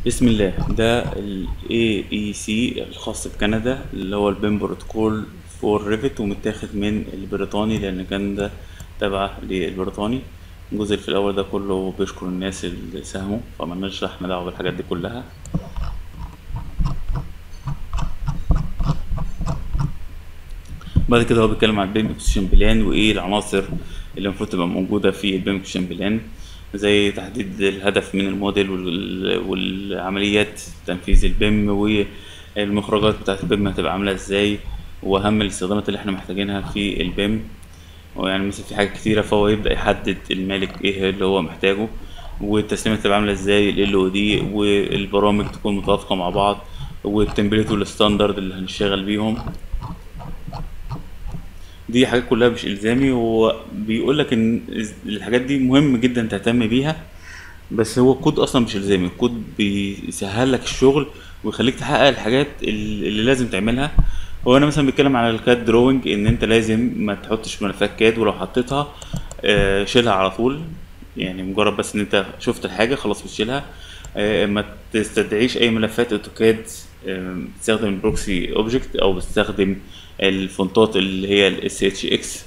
بسم الله ده ال AEC الخاص بكندا اللي هو البيم بروتوكول فور ريفت ومتاخد من البريطاني لأن كان ده تبع للبريطاني الجزء اللي في الأول ده كله بيشكر الناس اللي ساهموا فملناش احنا دعوة بالحاجات دي كلها بعد كده هو بيتكلم عن البيم اكسشن بلان وايه العناصر اللي المفروض تبقى موجودة في البيم اكسشن بلان زي تحديد الهدف من الموديل وال- والعمليات تنفيذ البيم والمخرجات بتاعت البيم هتبقى عاملة ازاي واهم الاستخدامات اللي احنا محتاجينها في البيم ويعني مثلا في حاجات كتيرة فهو يبدأ يحدد المالك ايه اللي هو محتاجه والتسليمات تبقى عاملة ازاي ال او دي والبرامج تكون متوافقة مع بعض والتمبلت والستاندرد اللي هنشتغل بيهم دي حاجات كلها مش الزامي وبيقول لك ان الحاجات دي مهم جدا تهتم بيها بس هو الكود اصلا مش الزامي الكود بيسهل لك الشغل ويخليك تحقق الحاجات ال- اللي لازم تعملها هو انا مثلا بيتكلم على الكاد دروينج ان انت لازم ما تحطش ملفات كاد ولو حطيتها آه، شيلها على طول يعني مجرد بس ان انت شفت الحاجه خلاص بتشيلها آه، ما تستدعيش اي ملفات اوتوكاد آه، بتستخدم البروكسي اوبجكت او بتستخدم الفونتات اللي هي الاس اتش اكس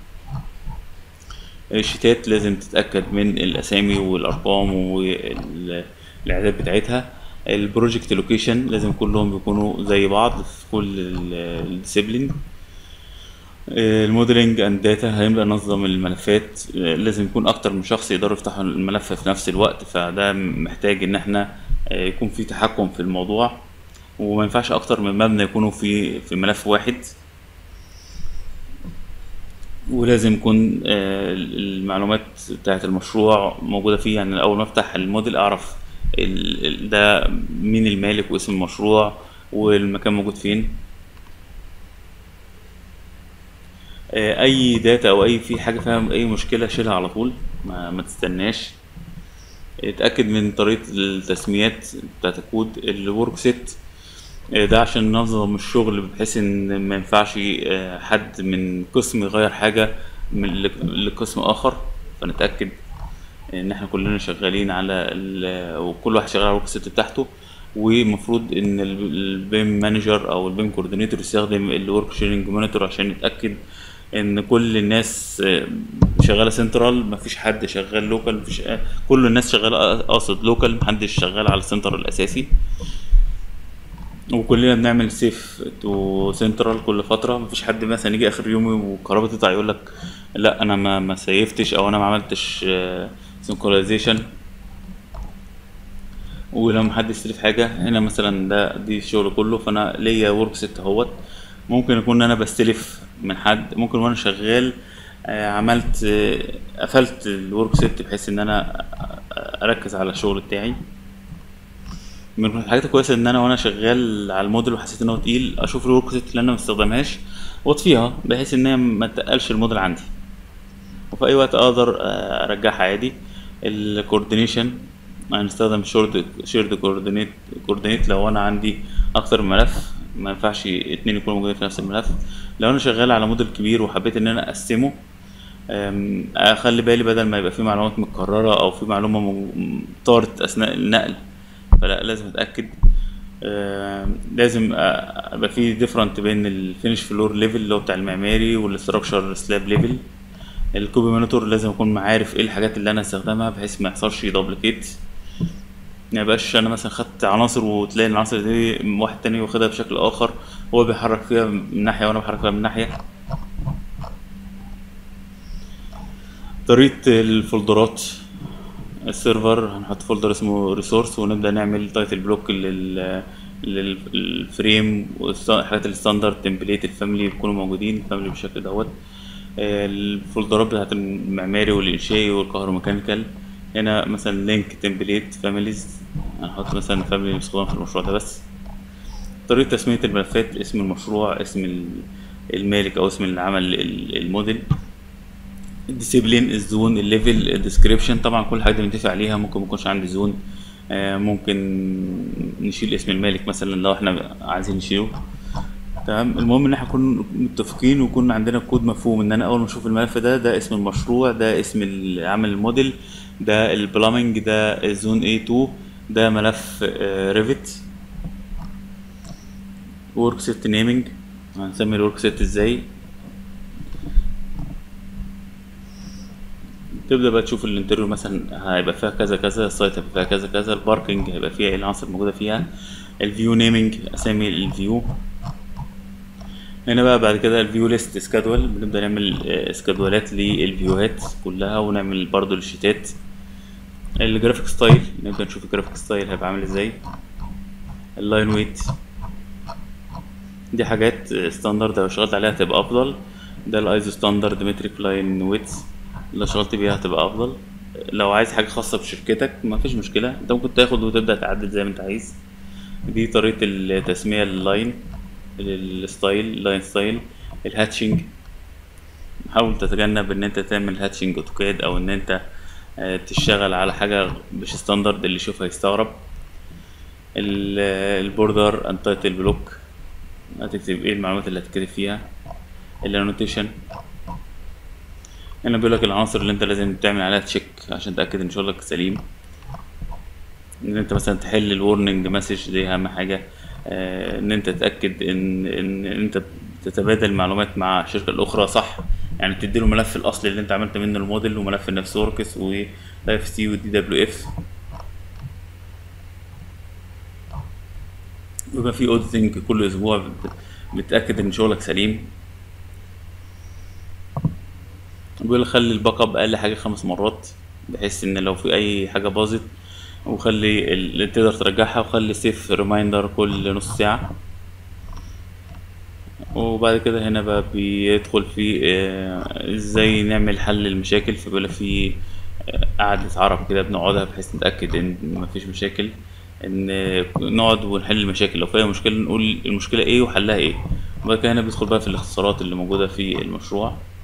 الشيتات لازم تتأكد من الأسامي والأرقام والإعداد بتاعتها البروجكت لوكيشن لازم كلهم يكونوا زي بعض في كل الديسيبلين الموديلنج اند داتا هيبقى نظم الملفات آه، لازم يكون اكتر من شخص يقدروا يفتحوا الملف في نفس الوقت فده محتاج ان احنا آه، يكون في تحكم في الموضوع وما ينفعش اكتر من مبنى يكونوا في في ملف واحد ولازم يكون آه، المعلومات بتاعت المشروع موجودة فيه يعني أول ما أفتح الموديل أعرف ال- ال- ده مين المالك واسم المشروع والمكان موجود فين آه، أي داتا أو أي في حاجة فيها أي مشكلة شيلها على طول ما, ما تستناش اتأكد من طريقة التسميات بتاعت الكود الورك سيت ده عشان ننظم الشغل بحيث ان ما ينفعش آه، حد من قسم يغير حاجة من لق- لقسم اخر فنتأكد ان احنا كلنا شغالين على ال- وكل واحد شغال على الورك سيت بتاعته والمفروض ان ال- البيم مانجر او البيم كوردينيتور يستخدم الورك شيرنج مونيتور عشان يتأكد ان كل الناس آه، شغاله سنترال مفيش حد شغال لوكال مفيش آه، كل الناس شغاله اقصد لوكال محدش شغال على السنتر الاساسي وكلنا بنعمل سيف تو سنترال كل فتره مفيش حد مثلا يجي اخر يوم وكهرباء تقطع يقول لك لا انا ما ما سيفتش او انا ما عملتش سنكرونايزيشن ولما حد يستلف حاجه هنا مثلا ده دي الشغل كله فانا ليا ورك سيت اهوت ممكن اكون انا بستلف من حد ممكن وانا شغال آه، عملت آه، قفلت الورك سيت بحيث ان انا اركز على الشغل بتاعي من الحاجات الكويسه ان انا وانا شغال على الموديل وحسيت ان هو تقيل اشوف الورك سيت اللي انا ما بستخدمهاش واطفيها بحيث ان هي ما تقلش الموديل عندي وفي اي وقت اقدر آه، ارجعها عادي الكوردينيشن هنستخدم شورد شيرد كوردينيت كوردينيت لو انا عندي اكتر من ملف ما ينفعش اتنين يكونوا موجودين في نفس الملف لو انا شغال على موديل كبير وحبيت ان انا اقسمه أم، اخلي بالي بدل ما يبقى في معلومات متكرره او في معلومه م- طارت اثناء النقل فلا لازم اتاكد آم، لازم أ- ابقى في ديفرنت بين الفينش فلور ليفل اللي هو بتاع المعماري والاستراكشر سلاب ليفل الكوبي مونيتور لازم اكون عارف ايه الحاجات اللي انا هستخدمها بحيث ما يحصلش دوبليكيت ما يبقاش انا مثلا خدت عناصر وتلاقي العناصر دي واحد تاني واخدها بشكل اخر هو بيحرك فيها من ناحيه وانا بحرك فيها من ناحيه طريقة الفولدرات السيرفر هنحط فولدر اسمه ريسورس ونبدأ نعمل تايتل بلوك لل للفريم والحاجات الستاندرد تمبليت الفاميلي يكونوا موجودين الفاميلي بالشكل دوت آه، الفولدرات بتاعت المعماري والإنشائي والكهروميكانيكال هنا مثلا لينك تمبليت فاميليز هنحط مثلا فاميلي مستخدم في المشروع ده بس طريقة تسمية الملفات اسم المشروع اسم ال- المالك أو اسم العمل ال- الموديل الديسيبلين الزون الليفل الديسكريبشن طبعا كل حاجه بنتفق عليها ممكن ما يكونش عندي زون آه، ممكن نشيل اسم المالك مثلا لو احنا عايزين نشيله تمام المهم ان احنا نكون متفقين ويكون عندنا كود مفهوم ان انا اول ما اشوف الملف ده ده اسم المشروع ده اسم العمل الموديل ده البلامنج ده الزون A2 ده ملف ريفت ورك سيت نيمينج هنسمي الورك سيت ازاي تبدا بقى تشوف الانتريور مثلا هيبقى فيها كذا كذا السايت هيبقى فيها كذا كذا الباركنج هيبقى فيها ايه العناصر الموجوده فيها الفيو نيمينج اسامي الفيو هنا بقى بعد كده الفيو ليست سكادول بنبدا نعمل سكادولات للفيوهات كلها ونعمل برضو الشيتات الجرافيك ستايل نبدا نشوف الجرافيك ستايل هيبقى عامل ازاي اللاين ويت دي حاجات ستاندرد لو اشتغلت عليها هتبقى افضل ده الايزو ستاندرد متريك لاين ويتس لو اشتغلت بيها هتبقى افضل لو عايز حاجه خاصه بشركتك مفيش مشكله انت ممكن تاخد وتبدا تعدل زي ما انت عايز دي طريقه التسميه لللاين الستايل لاين ستايل الهاتشنج حاول تتجنب ان انت تعمل هاتشنج اوتوكاد او ان انت تشتغل على حاجه مش ستاندرد اللي يشوفها يستغرب البوردر انتايتل بلوك هتكتب ايه المعلومات اللي هتكتب فيها الانوتيشن هنا بيقول لك العناصر اللي انت لازم تعمل عليها تشيك عشان تاكد ان شغلك سليم ان انت مثلا تحل الورنينج مسج دي اهم حاجه آه ان انت تتاكد ان ان انت تتبادل معلومات مع الشركه الاخرى صح يعني تديله الملف الاصلي اللي انت عملت منه الموديل وملف النفس وركس واف سي ودي دبليو اف ويبقى في اوديتنج كل اسبوع بتاكد ان شغلك سليم بيقول خلي الباك اب اقل حاجه خمس مرات بحيث ان لو في اي حاجه باظت وخلي اللي تقدر ترجعها وخلي سيف ريمايندر كل نص ساعه وبعد كده هنا بقى بيدخل في ازاي نعمل حل المشاكل فبيقول في قعدة عرب كده بنقعدها بحيث نتأكد ان مفيش مشاكل ان نقعد ونحل المشاكل لو في اي مشكلة نقول المشكلة ايه وحلها ايه وبعد كده هنا بيدخل بقى في الاختصارات اللي موجودة في المشروع